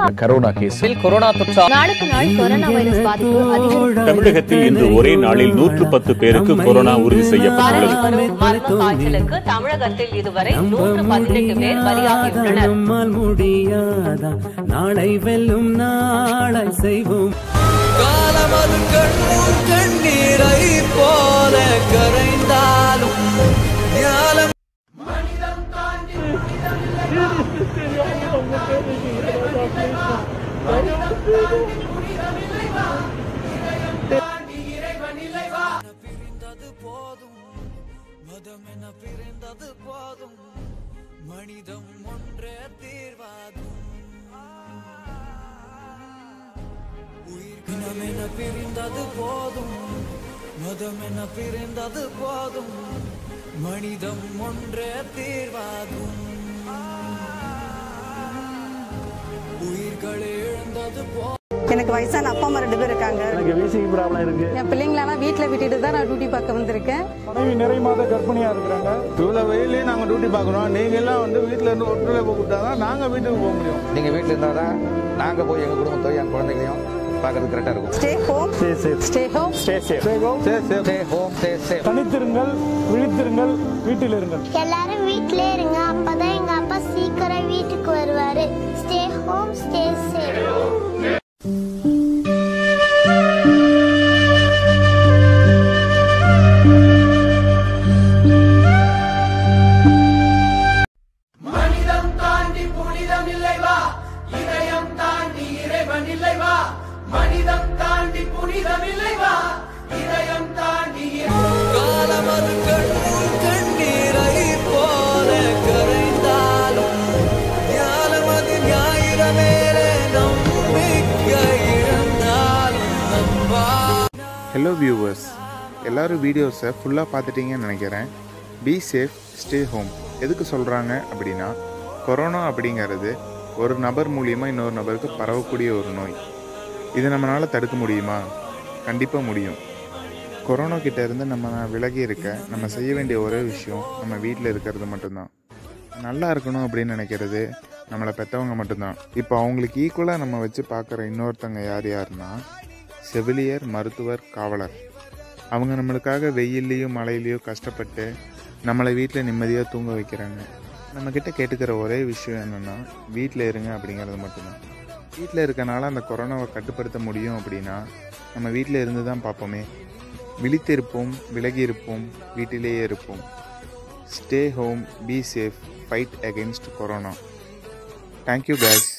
corona case corona தொற்றா நாளுக்கு நாள் கொரோனா வைரஸ் பாதிப்பு அதிகரித்து தமிழகத்தில் இன்று ஒரே நாளில் நூற்று பத்து பேருக்கு கொரோனா உறுதி செய்யப்பட்டுள்ளது பரவி வரும் மர்ம காய்ச்சலுக்கு தமிழகத்தில் இதுவரை நூற்று பதினெட்டு பேர் பலியாகியுள்ளனர் நம்மால் முடியாதா நாளை வெல்லும் நாளை செய்வோம் காலமது கண்ணூர் கண்ணீரை போல கரைந்தாலும் ஞாலம் பிரிந்தது போதும் மதம் என பிரிந்தது போதும் மனிதம் ஒன்றே தீர்வாகும் உயிர்கினம் என பிரிந்தது போதும் மதம் என பிரிந்தது போதும் மனிதம் ஒன்றே தீர்வாகும் உயிர்களை இழந்தது போ எனக்கு வயசான அப்பா அம்மா ரெண்டு பேர் இருக்காங்க எனக்கு வீசிங் ப்ராப்ளம் இருக்கு என் பிள்ளைங்களெல்லாம் வீட்டில் விட்டுட்டு தான் நான் டியூட்டி பார்க்க வந்திருக்கேன் மனைவி நிறை மாத கர்ப்பிணியா இருக்கிறாங்க இவ்வளோ வெயிலே நாங்கள் டியூட்டி பார்க்குறோம் நீங்கள் எல்லாம் வந்து வீட்டில் இருந்து ஒட்டுழைப்பு கொடுத்தா தான் நாங்கள் வீட்டுக்கு போக முடியும் நீங்க வீட்டில் இருந்தால் தான் நாங்கள் போய் எங்கள் குடும்பத்தையும் என் குழந்தைகளையும் பார்க்கறது கரெக்டாக இருக்கும் stay home stay safe stay home stay safe சரி சரி ஸ்டே ஹோம் ஸ்டே சேஃப் தனித்திருங்கள் விழித்திருங்கள் வீட்டில் இருங்கள் எல்லாரும் வீட்லயே இருங்க அப்பதான் எங்க அப்பா சீக்கிரம் வீட்டுக்கு வருவாரு ஸ்டே ஹோம் ஸ்டே சேஃப் காலமது கண்ணூர் கண்ணீரை போல கரைந்தாலும் ஞானமது ஞாயிறமேலே நம்பிக்கை இழந்தாலும் நம்பா ஹலோ வியூவர்ஸ் எல்லாரும் வீடியோஸை ஃபுல்லாக பார்த்துட்டீங்கன்னு நினைக்கிறேன் பி சேஃப் ஸ்டே ஹோம் எதுக்கு சொல்கிறாங்க அப்படின்னா கொரோனா அப்படிங்கிறது ஒரு நபர் மூலியமாக இன்னொரு நபருக்கு பரவக்கூடிய ஒரு நோய் இதை நம்மளால் தடுக்க முடியுமா கண்டிப்பாக முடியும் கொரோனா கிட்ட இருந்து நம்ம விலகி இருக்க நம்ம செய்ய வேண்டிய ஒரே விஷயம் நம்ம வீட்டில் இருக்கிறது மட்டும்தான் நல்லா இருக்கணும் அப்படின்னு நினைக்கிறது நம்மளை பெற்றவங்க மட்டும்தான் இப்போ அவங்களுக்கு ஈக்குவலாக நம்ம வச்சு பார்க்குற இன்னொருத்தங்க யார் யாருன்னா செவிலியர் மருத்துவர் காவலர் அவங்க நம்மளுக்காக வெயில்லையும் மழையிலையோ கஷ்டப்பட்டு நம்மளை வீட்டில் நிம்மதியாக தூங்க வைக்கிறாங்க நம்மக்கிட்ட கேட்டுக்கிற ஒரே விஷயம் என்னென்னா வீட்டில் இருங்க அப்படிங்கிறது மட்டும்தான் வீட்டில் இருக்கனால அந்த கொரோனாவை கட்டுப்படுத்த முடியும் அப்படின்னா நம்ம வீட்டில் இருந்து தான் பார்ப்போமே விழித்திருப்போம் விலகி இருப்போம் வீட்டிலேயே இருப்போம் stay home be safe fight against corona thank you guys